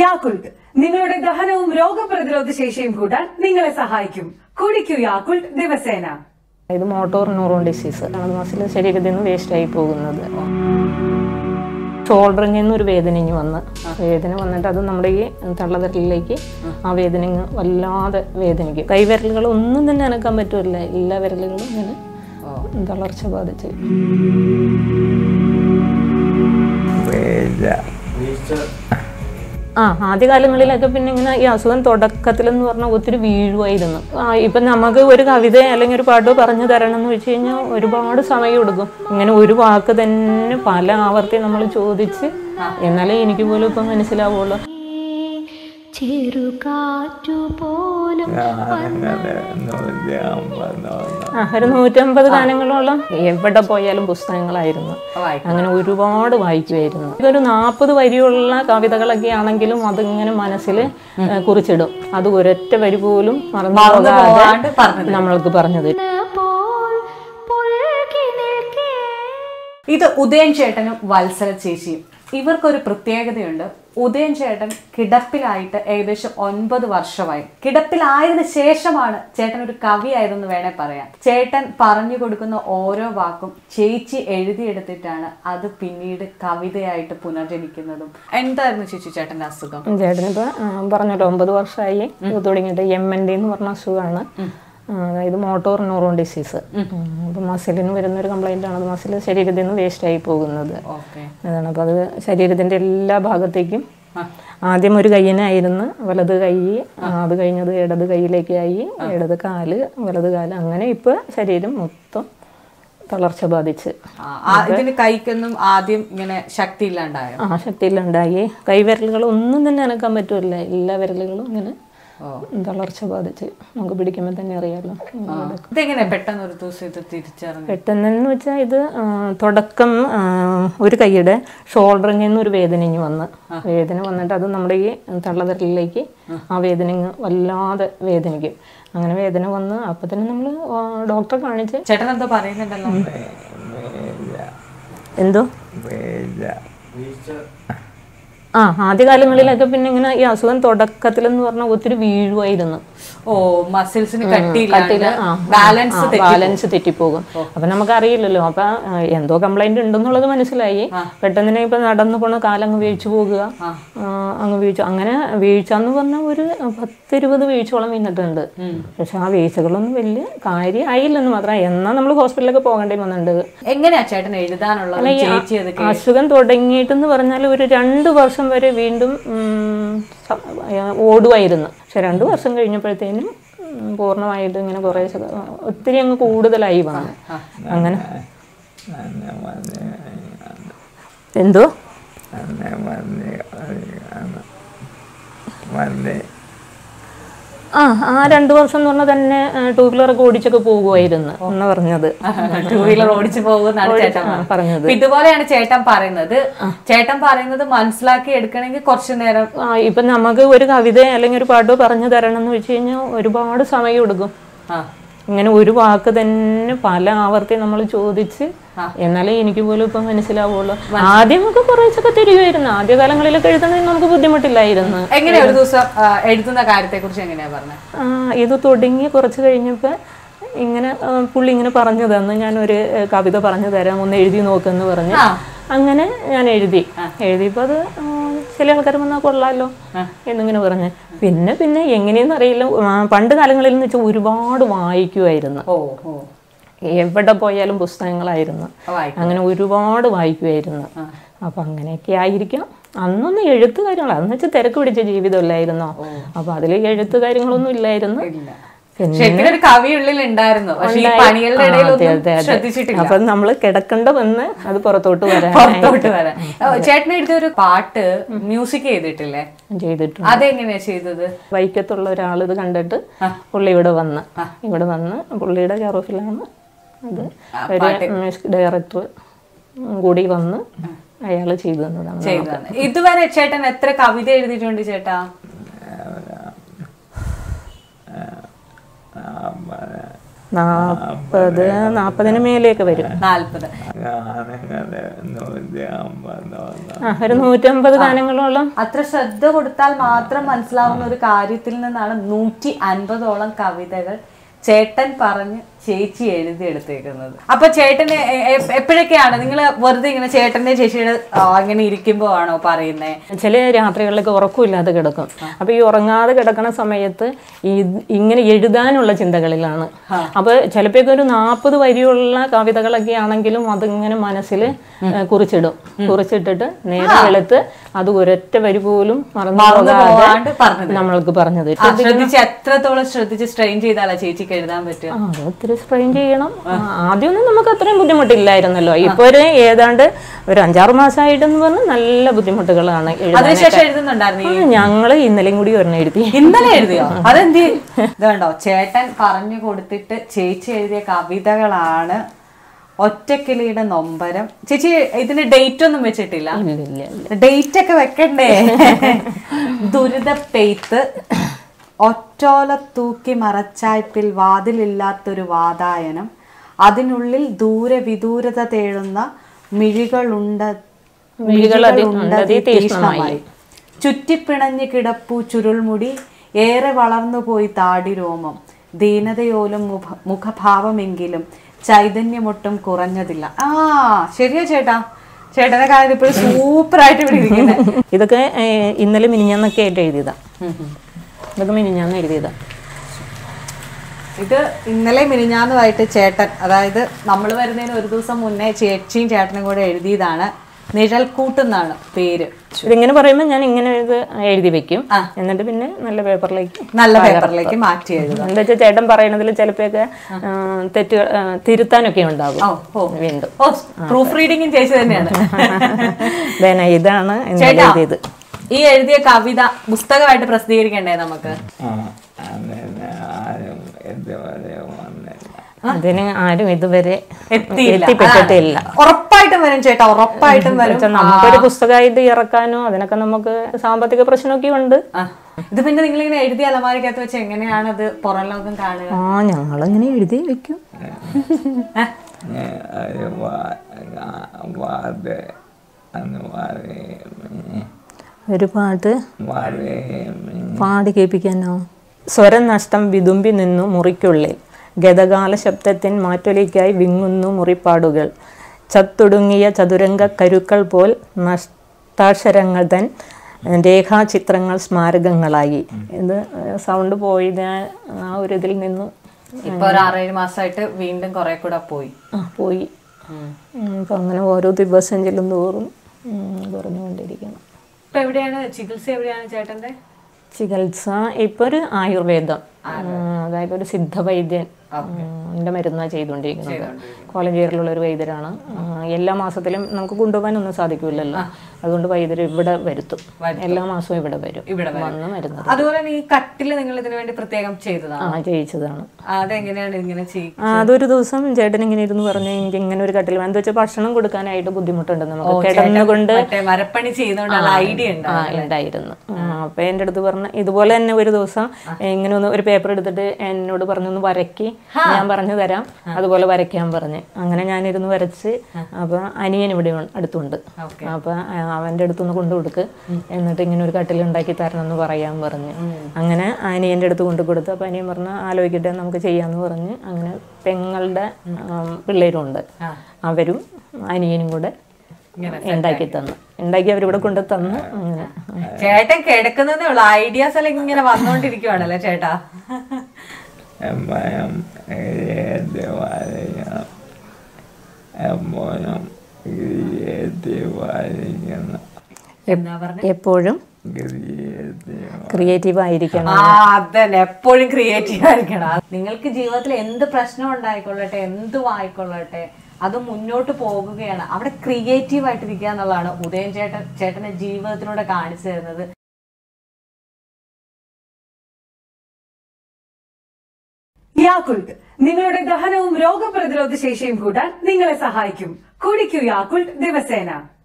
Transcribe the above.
യാക്കുൾട്ട് നിങ്ങളുടെ ദഹനവും രോഗപ്രതിരോധ ശേഷിയും കൂട്ടാൻ നിങ്ങളെ സഹായിക്കും കുടിക്കൂ യാക്കുൾട്ട് ദിവസേന ഇത് മോട്ടോർ ന്യൂറോൺ ഡിസീസ് അത് മസിൽ ശരീരത്തിൽ നിന്ന് വേസ്റ്റായി പോകുന്നത് ഷോൾഡറിൽ നിന്ന് ഒരു വേദന ഇങ്ങ് വന്ന് വേദന വന്നിട്ട് അത് നമ്മുടെ ഈ തള്ളവിരലിലേക്ക് ആ വേദന ഇങ്ങ് വല്ലാതെ വേദനിക്കും കൈവിരലുകൾ ഒന്നും തന്നെ അനക്കാൻ പറ്റില്ല എല്ലാ വിരലുകളും ഇങ്ങനെ തളർച്ച ബാധിച്ച് ആ ആദ്യകാലങ്ങളിലൊക്കെ പിന്നെ ഇങ്ങനെ ഈ അസുഖം തുടക്കത്തിലെന്ന് പറഞ്ഞാൽ ഒത്തിരി വീഴുമായിരുന്നു ആ ഇപ്പം നമുക്ക് ഒരു കവിത അല്ലെങ്കിൽ ഒരു പാട്ടോ പറഞ്ഞു തരണം എന്ന് വെച്ച് കഴിഞ്ഞാൽ ഒരുപാട് സമയം എടുക്കും ഇങ്ങനെ ഒരു വാക്ക് തന്നെ പല ആവർത്തി നമ്മൾ ചോദിച്ച് എന്നാലേ എനിക്ക് പോലും ഇപ്പം മനസ്സിലാവുള്ളൂ ചെറുകാറ്റുപോലും ആ ഒരു നൂറ്റമ്പത് ഗാനങ്ങളോളം എവിടെ പോയാലും പുസ്തകങ്ങളായിരുന്നു അങ്ങനെ ഒരുപാട് വായിക്കുമായിരുന്നു ഇതൊരു നാൽപ്പത് വരിയുള്ള കവിതകളൊക്കെ ആണെങ്കിലും അതിങ്ങനെ മനസ്സിൽ കുറിച്ചിടും അത് ഒരൊറ്റ വരി പോലും മറന്നു പോകാതെ നമ്മൾക്ക് പറഞ്ഞു തരും പോൽ പുൽകി നിൽക്കേ ഇത് ഉദയൻ ചേട്ടനും വത്സല ചേച്ചിയും ഇവർക്കൊരു പ്രത്യേകതയുണ്ട് ഉദയൻ ചേട്ടൻ കിടപ്പിലായിട്ട് ഏകദേശം ഒൻപത് വർഷമായി കിടപ്പിലായതിനു ശേഷമാണ് ചേട്ടൻ ഒരു കവിയായതെന്ന് വേണേ പറയാം ചേട്ടൻ പറഞ്ഞു കൊടുക്കുന്ന ഓരോ വാക്കും ചേച്ചി എഴുതിയെടുത്തിട്ടാണ് അത് പിന്നീട് കവിതയായിട്ട് പുനർജനിക്കുന്നതും എന്തായിരുന്നു ചേച്ചി ചേട്ടന്റെ അസുഖം ചേട്ടനിപ്പോ ആ, പറഞ്ഞല്ലോ ഒമ്പത് വർഷമായി ഇത് തുടങ്ങിയിട്ട് എം എൻ ഡി എന്ന് പറഞ്ഞ അസുഖമാണ് ആ, അതായത് മോട്ടോർ ന്യൂറോൺ ഡിസീസ് അപ്പം മസിലിന് വരുന്ന ഒരു കംപ്ലൈൻ്റ് ആണ് അത് മസിൽ ശരീരത്തിൽ നിന്ന് വേസ്റ്റായി പോകുന്നത് ഓക്കെ അതാണ് അപ്പോൾ അത് ശരീരത്തിൻ്റെ എല്ലാ ഭാഗത്തേക്കും ആദ്യം ഒരു കയ്യിനായിരുന്നു വലത് കൈ ആ, അത് കഴിഞ്ഞത് ഇടത് കൈയിലേക്കായി ഇടത് കാല് വലത് കാല് അങ്ങനെ ഇപ്പോൾ ശരീരം മൊത്തം തളർച്ച ബാധിച്ച് ഇതിന് കൈക്കൊന്നും ആദ്യം ഇങ്ങനെ ശക്തി ഇല്ലാണ്ടായോ ആ ശക്തിയിലുണ്ടായി കൈവിരലുകൾ ഒന്നും തന്നെ അനക്കാൻ പറ്റില്ല എല്ലാ വിരലുകളും ഇങ്ങനെ തളർച്ച ബാധിച്ച് നമുക്ക് പിടിക്കുമ്പോൾ തന്നെ അറിയാമല്ലോ ഇതെങ്ങനെ പെട്ടെന്ന് ഒരു ദിവസം ഇത് തിരിച്ചറിഞ്ഞു പെട്ടെന്നെന്ന് വെച്ചാൽ ഇത് ആ, തുടക്കം ആ, ഒരു കൈയുടെ ഷോൾഡറിൽ നിന്ന് ഒരു വേദന ഇങ്ങ് വന്ന് വേദന വന്നിട്ട് അത് നമ്മുടെ ഈ തള്ളവിരലിലേക്ക് ആ വേദന ഇങ്ങ് വല്ലാതെ വേദനിക്കും അങ്ങനെ വേദന വന്ന് അപ്പം തന്നെ നമ്മൾ ഡോക്ടറെ കാണിച്ച് ചേട്ടൻ എന്തോ പറയുന്നുണ്ടല്ലോ എന്തോ ആ ആദ്യകാലങ്ങളിലൊക്കെ പിന്നെ ഇങ്ങനെ ഈ അസുഖം തുടക്കത്തിലെന്ന് പറഞ്ഞാൽ ഒത്തിരി വീഴുമായിരുന്നു ഓ മസിൽസിന് കട്ടിയില്ല കട്ടില് ആ, ബാലൻസ് ആ, ബാലൻസ് തെറ്റിപ്പോകും അപ്പൊ നമുക്ക് അറിയില്ലല്ലോ അപ്പൊ ആ, എന്തോ കംപ്ലൈന്റ് ഉണ്ടെന്നുള്ളത് മനസ്സിലായി പെട്ടെന്ന് തന്നെ ഇപ്പൊ നടന്നു പോണ കാലങ്ങ് വീഴ്ച പോകുക ആ, അങ്ങ് വീഴ്ച അങ്ങനെ വീഴ്ച എന്ന് പറഞ്ഞാൽ ഒരു പത്തിരുപത് വീഴ്ചയോളം വീണിട്ടുണ്ട് പക്ഷെ ആ വീഴ്ചകളൊന്നും വലിയ കാര്യമായില്ലെന്ന് മാത്രം എന്നാ നമ്മൾ ഹോസ്പിറ്റലിലൊക്കെ പോകേണ്ടി വന്നിട്ടുണ്ട് എങ്ങനെയാ ചേട്ടൻ എഴുതാനുള്ളത് ചേച്ചി അത് കേ- അസുഖം തുടങ്ങിയിട്ടെന്ന് പറഞ്ഞാൽ ഒരു രണ്ട് വർഷം വരെ വീണ്ടും ഉം, സ- ആ, ഓടുമായിരുന്നു പക്ഷെ രണ്ട് വർഷം കഴിഞ്ഞപ്പോഴത്തേനും ഉം, പൂർണ്ണമായിട്ട് ഇങ്ങനെ കുറേ ശത- ഒത്തിരി അങ്ങ് കൂടുതലായി വന്നു അങ്ങനെ എന്തോ ആ ആ രണ്ട് വർഷം എന്ന് പറഞ്ഞാൽ തന്നെ ടൂ വീലറൊക്കെ ഓടിച്ചൊക്കെ പോകുമായിരുന്നു എന്ന് പറഞ്ഞത് ടൂ വീലർ ഓടിച്ചു പോകുന്നാണ് ചേട്ടൻ ആ, പറഞ്ഞത്. പറഞ്ഞത് അപ്പൊ ഇതുപോലെയാണ് ചേട്ടൻ പറയുന്നത് ചേട്ടൻ പറയുന്നത് മനസ്സിലാക്കി എടുക്കണമെങ്കിൽ കുറച്ചു നേരം ആ ഇപ്പൊ നമുക്ക് ഒരു കവിത അല്ലെങ്കിൽ ഒരു പാട്ടോ പറഞ്ഞു തരണം എന്ന് വെച്ച് കഴിഞ്ഞാൽ ഒരുപാട് സമയം എടുക്കും ആ ഇങ്ങനെ ഒരു വാക്ക് തന്നെ പല ആവർത്തി നമ്മൾ ചോദിച്ച് എന്നാലേ എനിക്ക് പോലും ഇപ്പം മനസ്സിലാവുള്ളൂ ആദ്യം നമുക്ക് കുറേശ്ശൊക്കെ തിരികുമായിരുന്നു ആദ്യ കാലങ്ങളിലൊക്കെ എഴുതണമെങ്കിൽ നമുക്ക് ബുദ്ധിമുട്ടില്ലായിരുന്നു എങ്ങനെയാ ഒരു ദിവസം ആ, എഴുതുന്ന കാര്യത്തെ കുറിച്ച് എങ്ങനെയാ പറഞ്ഞത് ആ, ഇത് തുടങ്ങി കുറച്ച് കഴിഞ്ഞപ്പോൾ ഇങ്ങനെ ആ, പുള്ളി ഇങ്ങനെ പറഞ്ഞു തന്നു ഞാനൊരു ഏ, കവിത പറഞ്ഞു തരാം ഒന്ന് എഴുതി നോക്കെന്ന് പറഞ്ഞ് അങ്ങനെ ഞാൻ എഴുതി എഴുതിയപ്പോൾ അത് ആ, ചില ആൾക്കാർ വന്നാൽ കൊള്ളാമല്ലോ എന്നിങ്ങനെ പറഞ്ഞ് പിന്നെ പിന്നെ എങ്ങനെയെന്ന് അറിയില്ല ആ, പണ്ട് കാലങ്ങളിൽ എന്ന് വെച്ചാൽ ഒരുപാട് വായിക്കുമായിരുന്നു ഓ ഓ എവിടെ പോയാലും പുസ്തകങ്ങളായിരുന്നു വായിക്കും. അങ്ങനെ ഒരുപാട് വായിക്കുമായിരുന്നു അപ്പൊ അങ്ങനെയൊക്കെ ആയിരിക്കാം അന്നൊന്നും എഴുത്ത് കാര്യങ്ങൾ അന്ന് വെച്ചാൽ തിരക്ക് പിടിച്ച ജീവിതമല്ലായിരുന്നോ അപ്പൊ അതിൽ എഴുത്ത് കാര്യങ്ങളൊന്നും ഇല്ലായിരുന്നു പിന്നെ ശരിക്കും ഒരു കവി ഉള്ളിൽ ഉണ്ടായിരുന്നു പക്ഷെ ഈ പണികളുടെ ആ, ഇടയിൽ അതെ, ഒന്നും അതെ, അതെ. ശ്രദ്ധിച്ചിട്ടില്ല അപ്പൊ നമ്മൾ കിടക്കണ്ട വന്ന് അത് പുറത്തോട്ട് വരാൻ പുറത്തോട്ട് വരാൻ ചേട്ടൻ എഴുതിയ ഒരു പാട്ട് മ്യൂസിക് ചെയ്തിട്ടില്ലേ ചെയ്തിട്ടുണ്ട് അതെങ്ങനെയാ ചെയ്തത് വൈക്കത്തുള്ള ഒരാൾ ഇത് കണ്ടിട്ട് പുള്ളി ഇവിടെ വന്ന് ഇവിടെ വന്ന് പുള്ളിയുടെ കെയർ ഓഫിലാണ് അത് ഒരു മ്യൂസിക് ഡയറക്ടർ കൂടി വന്ന് അയാൾ ചെയ്തു തന്നതാണ് ചെയ്തതാണ് ഇതുവരെ ചേട്ടൻ എത്ര കവിത എഴുതിയിട്ടുണ്ട് ചേട്ടാ നാൽപ്പത് നാൽപ്പതിന് മേലേക്ക് വരും നാല്പത് ഗാനങ്ങള് നൂറ്റി അമ്പതോളം ആ ഒരു നൂറ്റമ്പത് ഗാനങ്ങളോളം അത്ര ശ്രദ്ധ കൊടുത്താൽ മാത്രം മനസ്സിലാവുന്ന ഒരു കാര്യത്തിൽ നിന്നാണ് നൂറ്റി അൻപതോളം കവിതകൾ ചേട്ടൻ പറഞ്ഞ് ചേച്ചി എഴുതിയെടുത്തേക്കുന്നത് അപ്പൊ ചേട്ടന് എ- എ- എപ്പോഴൊക്കെയാണ് നിങ്ങൾ വെറുതെ ഇങ്ങനെ ചേട്ടന്റെ ചേച്ചിയുടെ ആ, അങ്ങനെ ഇരിക്കുമ്പോ ആണോ പറയുന്നത് ചില രാത്രികളിലൊക്കെ ഉറക്കമില്ലാതെ കിടക്കും അപ്പൊ ഈ ഉറങ്ങാതെ കിടക്കുന്ന സമയത്ത് ഈ ഇങ്ങനെ എഴുതാനുള്ള ചിന്തകളിലാണ് അപ്പൊ ചിലപ്പോഴൊക്കെ ഒരു നാൽപ്പത് വരിയുള്ള കവിതകളൊക്കെ ആണെങ്കിലും അതിങ്ങനെ മനസ്സിൽ കുറിച്ചിടും കുറിച്ചിട്ടിട്ട് നേരെ വെളുത്ത് അത് ഒരൊറ്റ വരി പോലും മറന്നു മറന്നു പോകാണ്ട് പോകാതെ പറഞ്ഞു നമ്മൾക്ക് പറഞ്ഞു തരും ആ, ശ്രദ്ധിച്ച് എത്രത്തോളം ശ്രദ്ധിച്ച് സ്ട്രെയിൻ ചെയ്താലാ ചേച്ചിക്ക് എഴുതാൻ പറ്റുക ആ, അത് ഒത്തിരി സ്ട്രെയിൻ ചെയ്യണം ആ, ആദ്യമൊന്നും നമുക്ക് അത്രയും ബുദ്ധിമുട്ടില്ലായിരുന്നല്ലോ ഇപ്പൊ ഒരു ഏതാണ്ട് ഒരു അഞ്ചാറ് മാസമായിട്ടെന്ന് പറഞ്ഞാൽ നല്ല ബുദ്ധിമുട്ടുകളാണ് എഴുതാനൊക്കെ. അതിനുശേഷം എഴുതുന്നുണ്ടായിരുന്നു ആ, ഞങ്ങള് ഇന്നലെയും കൂടി ഒരെണ്ണം എഴുതി ഇന്നലെ എഴുതിയോ അതെന്തി ഇതുണ്ടോ ചേട്ടൻ പറഞ്ഞു കൊടുത്തിട്ട് ചേച്ചി എഴുതിയ കവിതകളാണ് ഒറ്റക്കിളിയുടെ നൊമ്പരം ചേച്ചി ഇതിന് ഡേറ്റ് ഒന്നും വെച്ചിട്ടില്ല ഇല്ല ഇല്ല ഇല്ല ഡേറ്റ് ഒക്കെ വെക്കണ്ടേ ദുരിത പെയ്ത്ത് ഒറ്റോല തൂക്കി മറച്ചായ്പിൽ വാതിലില്ലാത്തൊരു വാതായനം അതിനുള്ളിൽ ദൂരെ വിദൂരത തേടുന്ന മിഴികളുണ്ട മിഴികളതി- മിഴികളുണ്ടതി ഉണ്ടതി തീക്ഷ്ണമായി. തീക്ഷ്ണമായി ചുറ്റിപ്പിണഞ്ഞ് കിടപ്പു ചുരുൾമുടി ഏറെ വളർന്നുപോയി താടിരോമം ദീനതയോലും മുഖ- മുഖഭാവമെങ്കിലും ചൈതന്യമൊട്ടും കുറഞ്ഞതില്ല ആ ശരിയാ ചേട്ടാ ചേട്ടന്റെ കാര്യം ഇപ്പോഴും സൂപ്പർ ആയിട്ട് ഇവിടെ ഇരിക്കുന്നത് ഇതൊക്കെ ഏ, ഇന്നലെ മിനിഞ്ഞാന്നൊക്കെ ആയിട്ട് എഴുതിയതാ ഇതൊക്കെ മിനിഞ്ഞാന്ന് എഴുതിയതാ ഇത് ഇന്നലെ മിനിഞ്ഞാന്നുമായിട്ട് ചേട്ടൻ അതായത് നമ്മൾ വരുന്നതിന് ഒരു ദിവസം മുന്നേ ചേച്ചിയും ചേട്ടനും കൂടെ എഴുതിയതാണ് നിഴൽക്കൂട്ടെന്നാണ് പേര് ഇതിങ്ങനെ പറയുമ്പോൾ ഞാൻ ഇങ്ങനെ ഇത് എഴുതി വെക്കും എന്നിട്ട് പിന്നെ നല്ല പേപ്പറിലേക്ക് നല്ല പേപ്പറിലേക്ക് മാറ്റി എഴുതുക എന്താ വെച്ചാൽ ചേട്ടൻ പറയണതിൽ ചിലപ്പോഴൊക്കെ തെറ്റുകൾ ആ, തിരുത്താനൊക്കെ ഉണ്ടാകും ഓ ഓ വീണ്ടും ഓ പ്രൂഫ് റീഡിങ്ങും ചേച്ചി തന്നെയാണ് then ഇതാണ് ഇന്നലെ ചേട്ടാ എഴുതിയത് ഈ എഴുതിയ കവിത പുസ്തകമായിട്ട് പ്രസിദ്ധീകരിക്കണ്ടേ നമുക്ക് ആ അങ്ങനെ ആരും ഇതുവരെ വന്നില്ല അതിന് ആരും ഇതുവരെ എത്തിയില്ല. എത്തിപ്പെട്ടിട്ടില്ല അതാണ്. ഉറപ്പായിട്ടും വരും ചേട്ടാ ഉറപ്പായിട്ടും വരും വെച്ചാൽ നമുക്കൊരു പുസ്തകമായിട്ട് ഇറക്കാനോ അതിനൊക്കെ നമുക്ക് സാമ്പത്തിക പ്രശ്നമൊക്കെ ഉണ്ട് ആ. ഇത് പിന്നെ നിങ്ങൾ ഇങ്ങനെ എഴുതി അലമാരിക്കകത്ത് വെച്ച് എങ്ങനെയാണ് അത് പുറം ലോകം കാണുക ആ ഞങ്ങളിങ്ങനെ എഴുതി വെക്കും ഞാൻ ഒരു വാ- വാത് എന്ന് പറയും ഒരു പാട്ട് പറയും പാടി കേൾപ്പിക്കാനോ സ്വരം നഷ്ടം വിതുമ്പി നിന്നു മുറിക്കുള്ളിൽ ഗതകാല ശബ്ദത്തിൻ മാറ്റൊലിക്കായി വിങ്ങുന്നു മുറിപ്പാടുകൾ ചത്തൊടുങ്ങിയ ചതുരംഗ കരുക്കൾ പോൽ നഷ്ടാക്ഷരങ്ങൾ തൻ രേഖാചിത്രങ്ങൾ സ്മാരകങ്ങളായി ഇത് സൗണ്ട് പോയി ഞാൻ ആ ഒരു ഇതിൽ നിന്നു ഇപ്പൊ ഒരു ആറേഴ് മാസമായിട്ട് വീണ്ടും കുറെ കൂടെ പോയി ആ, പോയി ഉം, അപ്പം അങ്ങനെ ഓരോ ദിവസം ചെല്ലും തോറും ഉം, കുറഞ്ഞുകൊണ്ടിരിക്കണം ഇപ്പൊ എവിടെയാണ് ചികിത്സ എവിടെയാണ് ചേട്ടന്റെ ചികിത്സ ഇപ്പൊ ഒരു ആയുർവേദം ഉം, അതായത് ഒരു സിദ്ധ വൈദ്യൻ എൻ്റെ മരുന്നാണ് ചെയ്തുകൊണ്ടിരിക്കുന്നത് കോളഞ്ചേരിലുള്ള ഒരു വൈദ്യരാണ് ഉം, എല്ലാ മാസത്തിലും നമുക്ക് കൊണ്ടുപോകാനൊന്നും സാധിക്കില്ലല്ലോ അതുകൊണ്ട് വൈദ്യർ ഇവിടെ വരുത്തും എല്ലാ മാസവും ഇവിടെ വരും ഇവിടെ വന്ന് മരുന്ന് തരും. അതുപോലെ തന്നെ ഈ കട്ടില് നിങ്ങൾ ഇതിനു വേണ്ടി പ്രത്യേകം ചെയ്തതാണ് ആ ചെയ്യിച്ചതാണ് അതെങ്ങനെയാണ് ഇങ്ങനെ ചെയ്യും ആ, അതൊരു ദിവസം ചേട്ടൻ ഇങ്ങനെ ഇരുന്ന് പറഞ്ഞു എനിക്ക് ഇങ്ങനെ ഒരു കട്ടിൽ എന്താ വെച്ചാൽ ഭക്ഷണം കൊടുക്കാനായിട്ട് ബുദ്ധിമുട്ടുണ്ട് നമുക്ക് കിടന്നുകൊണ്ട് മറ്റേ മരപ്പണി ചെയ്യുന്നോണ്ടുള്ള ഐഡിയ ഉണ്ട് ആ ഉണ്ടായിരുന്നു ആ, അപ്പൊ എൻ്റെ അടുത്ത് പറഞ്ഞു ഇതുപോലെ തന്നെ ഒരു ദിവസം ഇങ്ങനെ ഒന്ന് ഒരു പേപ്പർ എടുത്തിട്ട് എന്നോട് പറഞ്ഞു ഒന്ന് വരക്കി ഞാൻ പറഞ്ഞു തരാം അതുപോലെ വരയ്ക്കാൻ പറഞ്ഞ് അങ്ങനെ ഞാനിരുന്ന് വരച്ച് അപ്പൊ അനിയൻ ഇവിടെ ഉ- അടുത്തുണ്ട് അപ്പൊ ആ, അവന്റെ അടുത്തൊന്ന് കൊണ്ടു കൊടുക്ക് എന്നിട്ട് ഇങ്ങനെ ഒരു കട്ടിൽ ഉണ്ടാക്കി തരണം എന്ന് പറയാൻ പറഞ്ഞ് അങ്ങനെ അനിയന്റെ അടുത്ത് കൊണ്ടു കൊടുത്തു അപ്പൊ അനിയൻ പറഞ്ഞു ആലോചിക്കട്ടെ നമുക്ക് ചെയ്യാന്ന് പറഞ്ഞ് അങ്ങനെ പെങ്ങളുടെ ഉം, പിള്ളേരുണ്ട് അവരും അനിയനും കൂടെ ഉണ്ടാക്കി തന്നു ഉണ്ടാക്കി അവരിവിടെ കൊണ്ടു തന്നു അങ്ങനെ ചേട്ടൻ കിടക്കുന്നതേ ഉള്ളു ഐഡിയാസ് എല്ലാം ഇങ്ങനെ വന്നോണ്ടിരിക്കുവാണല്ലേ ചേട്ടാ ഭയം ഏത് വരയ്ക്കണം എപ്പോഴും ക്രിയേറ്റീവ് ആയിരിക്കണം എന്നാ പറഞ്ഞ എപ്പോഴും ക്രിയേറ്റീവ് ക്രിയേറ്റീവ് ആയിരിക്കണം ആ അതന്നെ എപ്പോഴും ക്രിയേറ്റീവ് ആയിരിക്കണം നിങ്ങൾക്ക് ജീവിതത്തിൽ എന്ത് പ്രശ്നം ഉണ്ടായിക്കൊള്ളട്ടെ എന്തും ആയിക്കൊള്ളട്ടെ അത് മുന്നോട്ട് പോകുകയാണ് അവിടെ ക്രിയേറ്റീവ് ആയിട്ടിരിക്കുക എന്നുള്ളതാണ് ഉദയൻ ചേട്ടൻ ചേട്ടന്റെ ജീവിതത്തിലൂടെ കാണിച്ചു തരുന്നത് യാക്കുൾട്ട് നിങ്ങളുടെ ദഹനവും രോഗപ്രതിരോധ ശേഷിയും കൂട്ടാൻ നിങ്ങളെ സഹായിക്കും കുടിക്കൂ യാക്കുൾട്ട് ദിവസേന